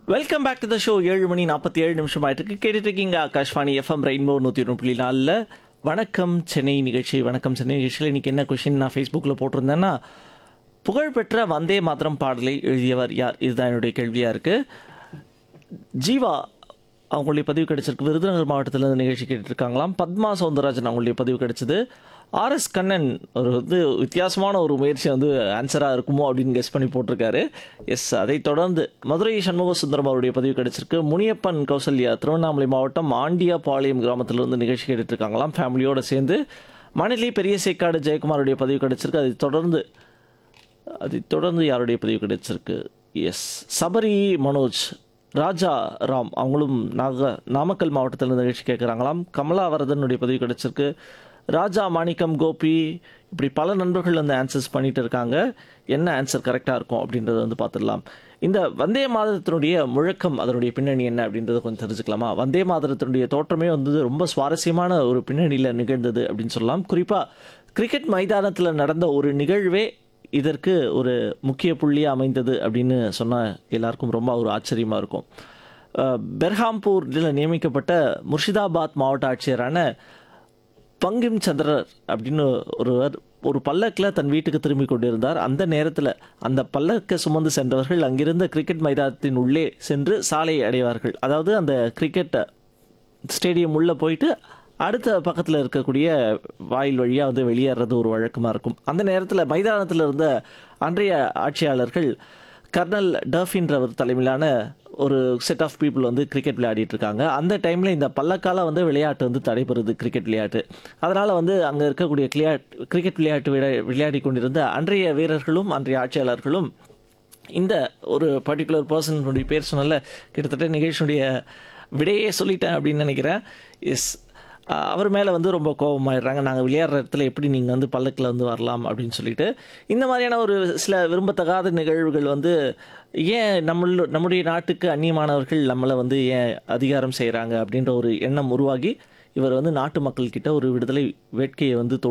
welcome back to the show ஏழு மணி நாற்பத்தி ஏழு நிமிஷம் ஆயிட்டு இருக்கு கேட்டுட்டு இருக்கீங்க ஆகாஷ்வாணி எஃப்எம் ரெயின்போ நூற்றி ஒன்று புள்ளி நாலில் வணக்கம் சென்னை நிகழ்ச்சி வணக்கம் சென்னை நிகழ்ச்சியில் இன்னைக்கு என்ன கொஷின் நான் ஃபேஸ்புக்கில் போட்டிருந்தேன்னா புகழ்பெற்ற வந்தே மாத்திரம் பாடலை எழுதியவர் யார் இதுதான் என்னுடைய கேள்வியாக இருக்குது ஜீவா அவங்களுடைய பதிவு கிடைச்சிருக்கு விருதுநகர் மாவட்டத்தில் இருந்து நிகழ்ச்சி கேட்டுட்டு இருக்காங்களாம் பத்மா சவுந்தரராஜன் அவங்களுடைய பதிவு கிடைச்சது ஆர்எஸ் கண்ணன் ஒரு வந்து வித்தியாசமான ஒரு முயற்சி வந்து ஆன்சராக இருக்குமோ அப்படின்னு கெஸ் பண்ணி போட்டிருக்காரு எஸ் அதைத் தொடர்ந்து மதுரை சண்முக சுந்தரம் அவருடைய பதிவு கிடைச்சிருக்கு முனியப்பன் கௌசல்யா திருவண்ணாமலை மாவட்டம் ஆண்டியாபாளையம் கிராமத்திலிருந்து நிகழ்ச்சி கேட்டுட்டு இருக்காங்களாம் ஃபேமிலியோடு சேர்ந்து மணலி பெரிய சேக்காடு ஜெயக்குமாருடைய பதிவு கிடைச்சிருக்கு அதைத் தொடர்ந்து அதைத் தொடர்ந்து யாருடைய பதிவு கிடைச்சிருக்கு எஸ் சபரி மனோஜ் ராஜா ராம் அவங்களும் நாக நாமக்கல் மாவட்டத்தில் இருந்து நிகழ்ச்சி கேட்குறாங்களாம் கமலாவரதனுடைய பதிவு கிடைச்சிருக்கு ராஜா மாணிக்கம் கோபி இப்படி பல நண்பர்கள் வந்து ஆன்சர்ஸ் பண்ணிட்டு இருக்காங்க என்ன ஆன்சர் கரெக்டாக இருக்கும் அப்படின்றத வந்து பார்த்துடலாம் இந்த வந்தே மாதத்தினுடைய முழக்கம் அதனுடைய பின்னணி என்ன அப்படின்றத கொஞ்சம் தெரிஞ்சுக்கலாமா வந்தே மாதத்தினுடைய தோற்றமே வந்து ரொம்ப சுவாரஸ்யமான ஒரு பின்னணியில் நிகழ்ந்தது அப்படின்னு சொல்லலாம் குறிப்பாக கிரிக்கெட் மைதானத்தில் நடந்த ஒரு நிகழ்வே இதற்கு ஒரு முக்கிய புள்ளியாக அமைந்தது அப்படின்னு சொன்னால் எல்லாருக்கும் ரொம்ப ஒரு ஆச்சரியமாக இருக்கும் அஹ், பெர்ஹாம்பூரில் நியமிக்கப்பட்ட முர்ஷிதாபாத் மாவட்ட ஆட்சியரான பங்கிம் சந்திரர் அப்படின்னு ஒருவர் ஒரு பல்லக்கில் தன் வீட்டுக்கு திரும்பி கொண்டிருந்தார் அந்த நேரத்தில் அந்த பல்லக்கை சுமந்து சென்றவர்கள் அங்கிருந்த கிரிக்கெட் மைதானத்தின் உள்ளே சென்று சாலையை அடைவார்கள் அதாவது அந்த கிரிக்கெட் ஸ்டேடியம் உள்ளே போயிட்டு அடுத்த பக்கத்தில் இருக்கக்கூடிய வாயில் வழியாக வந்து வெளியேறது ஒரு வழக்கமாக இருக்கும் அந்த நேரத்தில் மைதானத்தில் இருந்த அன்றைய ஆட்சியாளர்கள் கர்னல் டர்ஃபின்றவர் தலைமையிலான ஒரு செட் ஆஃப் பீப்புள் வந்து கிரிக்கெட் விளையாடிட்டு இருக்காங்க அந்த டைமில் இந்த பல்லக்கால வந்து விளையாட்டு வந்து தடைபெறுது கிரிக்கெட் விளையாட்டு அதனால் வந்து அங்கே இருக்கக்கூடிய கிளியாட் கிரிக்கெட் விளையாட்டு விளையா- விளையாடி கொண்டிருந்த அன்றைய வீரர்களும் அன்றைய ஆட்சியாளர்களும் இந்த ஒரு பர்டிகுலர் பர்சனுடைய பேர் சொன்னல கிட்டத்தட்ட நிகழ்ச்சியுடைய விடையே சொல்லிட்டேன் அப்படின்னு நினைக்கிறேன் எஸ் அவர் மேலே வந்து ரொம்ப கோபமாயிடுறாங்க நாங்கள் விளையாடுற இடத்துல எப்படி நீங்கள் வந்து பல்லக்கில் வந்து வரலாம் அப்படின்னு சொல்லிட்டு இந்த மாதிரியான ஒரு சில விரும்பத்தகாத நிகழ்வுகள் வந்து ஏன் நம்மள நம்முடைய நாட்டுக்கு அந்நியமானவர்கள் நம்மளை வந்து ஏன் அதிகாரம் செய்கிறாங்க அப்படின்ற ஒரு எண்ணம் உருவாகி இவர் வந்து நாட்டு மக்கள்கிட்ட ஒரு விடுதலை வேட்கையை வந்து தூண்டி